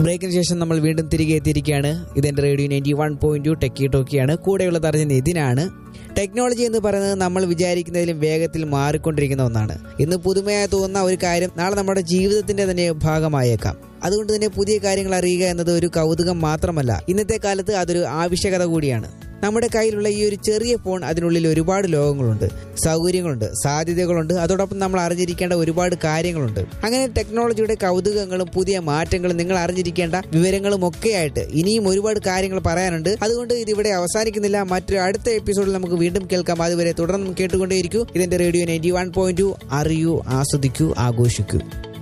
ബ്രേക്കിന് ശേഷം നമ്മൾ വീണ്ടും തിരികെ എത്തിയിരിക്കുകയാണ് ഇതെന്റെ radio ninety one point two techie ടോക്കിയാണ് കൂടെയുള്ളത് അറിഞ്ഞ നിതിനാണ് ടെക്നോളജി എന്ന് പറയുന്നത് നമ്മൾ വിചാരിക്കുന്നതിലും വേഗത്തിൽ മാറിക്കൊണ്ടിരിക്കുന്ന ഒന്നാണ് ഇന്ന് പുതുമയായി തോന്നുന്ന ഒരു കാര്യം നാളെ നമ്മുടെ ജീവിതത്തിന്റെ തന്നെ ഭാഗമായേക്കാം അതുകൊണ്ട് തന്നെ പുതിയ കാര്യങ്ങൾ അറിയുക എന്നത് ഒരു കൗതുകം മാത്രമല്ല ഇന്നത്തെ കാലത്ത് അതൊരു ആവശ്യകത കൂടിയാണ് നമ്മുടെ കയ്യിലുള്ള ഈ ഒരു ചെറിയ ഫോൺ അതിനുള്ളിൽ ഒരുപാട് ലോകങ്ങളുണ്ട് സൗകര്യങ്ങളുണ്ട് സാധ്യതകളുണ്ട് അതോടൊപ്പം നമ്മൾ അറിഞ്ഞിരിക്കേണ്ട ഒരുപാട് കാര്യങ്ങളുണ്ട് അങ്ങനെ ടെക്നോളജിയുടെ കൗതുകങ്ങളും പുതിയ മാറ്റങ്ങളും നിങ്ങൾ അറിഞ്ഞിരിക്കേണ്ട വിവരങ്ങളും ഒക്കെയായിട്ട് ഇനിയും ഒരുപാട് കാര്യങ്ങൾ പറയാനുണ്ട് അതുകൊണ്ട് ഇതിവിടെ അവസാനിക്കുന്നില്ല മറ്റൊരു അടുത്ത എപ്പിസോഡിൽ നമുക്ക് വീണ്ടും കേൾക്കാം അതുവരെ തുടർന്നും കേട്ടുകൊണ്ടേയിരിക്കൂ ഇതിന്റെ radio ninety one point two അറിയൂ ആസ്വദിക്കൂ ആഘോഷിക്കൂ